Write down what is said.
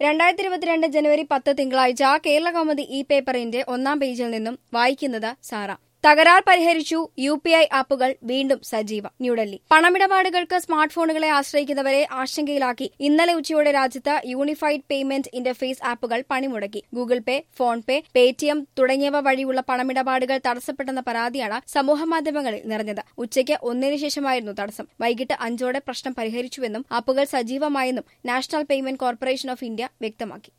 രണ്ടായിരത്തി ഇരുപത്തിരണ്ട് ജനുവരി പത്ത് തിങ്കളാഴ്ച കേരള കൗമുദി ഇ പേപ്പറിന്റെ ഒന്നാം പേജിൽ നിന്നും വായിക്കുന്നത് സാറ തകരാർ പരിഹരിച്ചു യു പി ഐ ആപ്പുകൾ വീണ്ടും സജീവം ന്യൂഡൽഹി പണമിടപാടുകൾക്ക് സ്മാർട്ട് ഫോണുകളെ ആശ്രയിക്കുന്നവരെ ആശങ്കയിലാക്കി ഇന്നലെ ഉച്ചയോടെ രാജ്യത്ത് യൂണിഫൈഡ് പേയ്മെന്റ് ഇന്റർഫേസ് ആപ്പുകൾ പണിമുടക്കി Google pay PhonePe Paytm തുടങ്ങിയവ വഴിയുള്ള പണമിടപാടുകൾ തടസ്സപ്പെട്ടെന്ന പരാതിയാണ് സമൂഹമാധ്യമങ്ങളിൽ നിറഞ്ഞത് ഉച്ചയ്ക്ക് ഒന്നിനു ശേഷമായിരുന്നു തടസ്സം വൈകിട്ട് അഞ്ചോടെ പ്രശ്നം പരിഹരിച്ചുവെന്നും ആപ്പുകൾ സജീവമായെന്നും national payment corporation of India വ്യക്തമാക്കി